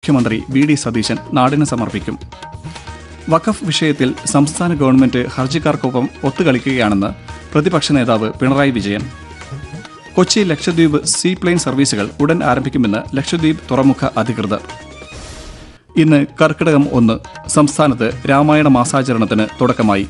മുഖ്യമന്ത്രി V D Satheesan നാടിന് സമർപ്പിക്കും വഖഫ് വിഷയത്തിൽ സംസ്ഥാന ഗവൺമെന്റ് ഹർജിക്കാർക്കൊപ്പം ഒത്തുകളിക്കുകയാണെന്ന് പ്രതിപക്ഷ നേതാവ് പിണറായി വിജയൻ കൊച്ചി ലക്ഷദ്വീപ് സീ പ്ലെയിൻ സർവീസുകൾ ഉടൻ ആരംഭിക്കുമെന്ന് ലക്ഷദ്വീപ് തുറമുഖ അധികൃതർ ഇന്ന് കർക്കിടകം ഒന്ന് സംസ്ഥാനത്ത് രാമായണ മാസാചരണത്തിന് തുടക്കമായി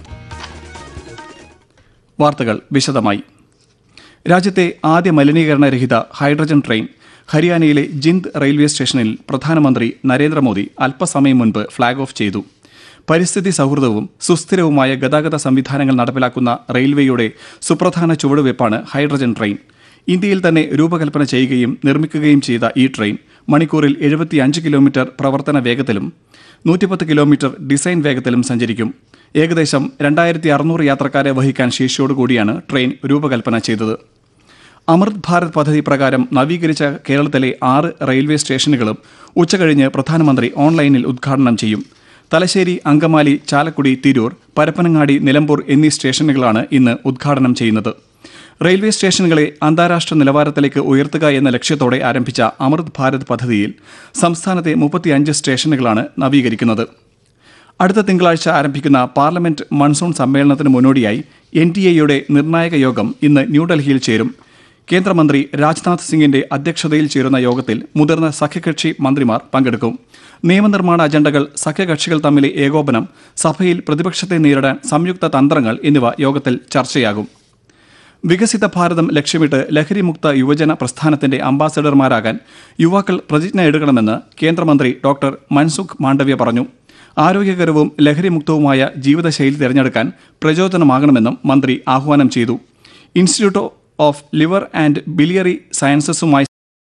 വാർത്തകൾ വിശദമായി രാജ്യത്തെ ആദ്യ മലിനീകരണരഹിത ഹൈഡ്രജൻ ട്രെയിൻ ഹരിയാനയിലെ ജിന്ദ് റെയിൽവേ സ്റ്റേഷനിൽ പ്രധാനമന്ത്രി നരേന്ദ്രമോദി അല്പസമയം മുൻപ് ഫ്ളാഗ് ഓഫ് ചെയ്തു പരിസ്ഥിതി സൗഹൃദവും സുസ്ഥിരവുമായ ഗതാഗത സംവിധാനങ്ങൾ നടപ്പിലാക്കുന്ന റെയിൽവേയുടെ സുപ്രധാന ചുവടുവയ്പ്പാണ് ഹൈഡ്രജൻ ട്രെയിൻ ഇന്ത്യയിൽ തന്നെ രൂപകൽപ്പന ചെയ്യുകയും നിർമ്മിക്കുകയും ചെയ്ത ഈ ട്രെയിൻ മണിക്കൂറിൽ എഴുപത്തിയഞ്ച് കിലോമീറ്റർ പ്രവർത്തന വേഗത്തിലും നൂറ്റിപ്പത്ത് കിലോമീറ്റർ ഡിസൈൻ വേഗത്തിലും സഞ്ചരിക്കും ഏകദേശം രണ്ടായിരത്തി അറുന്നൂറ് യാത്രക്കാരെ വഹിക്കാൻ ശേഷിയോടുകൂടിയാണ് ട്രെയിൻ രൂപകൽപ്പന ചെയ്തത് അമൃത് ഭാരത് പദ്ധതി പ്രകാരം നവീകരിച്ച കേരളത്തിലെ ആറ് റെയിൽവേ സ്റ്റേഷനുകളും ഉച്ചകഴിഞ്ഞ് പ്രധാനമന്ത്രി ഓൺലൈനിൽ ഉദ്ഘാടനം ചെയ്യും തലശ്ശേരി അങ്കമാലി ചാലക്കുടി തിരൂർ പരപ്പനങ്ങാടി നിലമ്പൂർ എന്നീ സ്റ്റേഷനുകളാണ് ഇന്ന് ഉദ്ഘാടനം ചെയ്യുന്നത് റെയിൽവേ സ്റ്റേഷനുകളെ അന്താരാഷ്ട്ര നിലവാരത്തിലേക്ക് ഉയർത്തുക എന്ന ലക്ഷ്യത്തോടെ ആരംഭിച്ച അമൃത് ഭാരത് പദ്ധതിയിൽ സംസ്ഥാനത്തെ മുപ്പത്തിയഞ്ച് സ്റ്റേഷനുകളാണ് നവീകരിക്കുന്നത് അടുത്ത തിങ്കളാഴ്ച ആരംഭിക്കുന്ന പാർലമെന്റ് മൺസൂൺ സമ്മേളനത്തിന് മുന്നോടിയായി എൻ ഡി എയുടെ നിർണായക യോഗം ഇന്ന് ന്യൂഡൽഹിയിൽ ചേരും കേന്ദ്രമന്ത്രി രാജ്നാഥ് സിംഗിന്റെ അധ്യക്ഷതയിൽ ചേരുന്ന യോഗത്തിൽ മുതിർന്ന സഖ്യകക്ഷി മന്ത്രിമാർ പങ്കെടുക്കും നിയമനിർമ്മാണ അജണ്ടകൾ സഖ്യകക്ഷികൾ തമ്മിലെ ഏകോപനം സഭയിൽ പ്രതിപക്ഷത്തെ നേരിടാൻ സംയുക്ത തന്ത്രങ്ങൾ എന്നിവ യോഗത്തിൽ ചർച്ചയാകും വികസിത ഭാരതം ലക്ഷ്യമിട്ട് ലഹരിമുക്ത യുവജന പ്രസ്ഥാനത്തിന്റെ അംബാസഡർമാരാകാൻ യുവാക്കൾ പ്രതിജ്ഞ എടുക്കണമെന്ന് കേന്ദ്രമന്ത്രി ഡോക്ടർ മൻസുഖ് മാണ്ഡവ്യ പറഞ്ഞു ആരോഗ്യകരവും ലഹരിമുക്തവുമായ ജീവിതശൈലി തിരഞ്ഞെടുക്കാൻ പ്രചോദനമാകണമെന്നും മന്ത്രി ആഹ്വാനം ചെയ്തു institute of liver and biliary സയൻസസുമായി